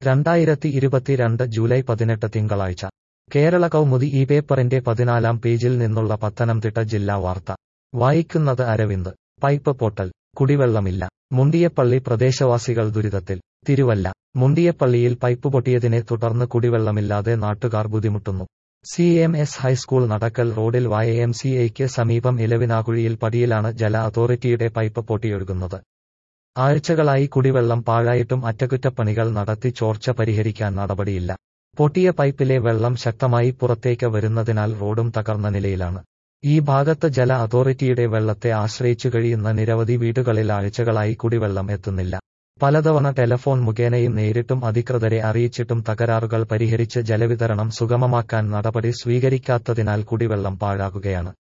രണ്ടായിരത്തി ഇരുപത്തിരണ്ട് ജൂലൈ പതിനെട്ട് തിങ്കളാഴ്ച കേരള കൗമുദി ഈ പേപ്പറിന്റെ പതിനാലാം പേജിൽ നിന്നുള്ള പത്തനംതിട്ട ജില്ലാ വാർത്ത വായിക്കുന്നത് അരവിന്ദ് പൈപ്പ് പൊട്ടൽ കുടിവെള്ളമില്ല മുണ്ടിയപ്പള്ളി പ്രദേശവാസികൾ ദുരിതത്തിൽ തിരുവല്ല മുണ്ടിയപ്പള്ളിയിൽ പൈപ്പ് പൊട്ടിയതിനെ തുടർന്ന് കുടിവെള്ളമില്ലാതെ നാട്ടുകാർ ബുദ്ധിമുട്ടുന്നു C M S high school Nadakkal റോഡിൽ വൈ എം സി എയ്ക്ക് സമീപം ഇലവിനാകുഴിയിൽ പടിയിലാണ് ജല അതോറിറ്റിയുടെ പൈപ്പ് പൊട്ടിയൊഴുകുന്നത് ആഴ്ചകളായി കുടിവെള്ളം പാഴായിട്ടും അറ്റകുറ്റപ്പണികൾ നടത്തി ചോർച്ച പരിഹരിക്കാൻ നടപടിയില്ല പൊട്ടിയ പൈപ്പിലെ വെള്ളം ശക്തമായി പുറത്തേക്ക് വരുന്നതിനാൽ റോഡും തകർന്ന നിലയിലാണ് ഈ ഭാഗത്ത് ജല അതോറിറ്റിയുടെ വെള്ളത്തെ ആശ്രയിച്ചു കഴിയുന്ന നിരവധി വീടുകളിൽ ആഴ്ചകളായി കുടിവെള്ളം എത്തുന്നില്ല പലതവണ ടെലഫോൺ മുഖേനയും നേരിട്ടും അധികൃതരെ അറിയിച്ചിട്ടും തകരാറുകൾ പരിഹരിച്ച് ജലവിതരണം സുഗമമാക്കാൻ നടപടി സ്വീകരിക്കാത്തതിനാൽ കുടിവെള്ളം പാഴാകുകയാണ്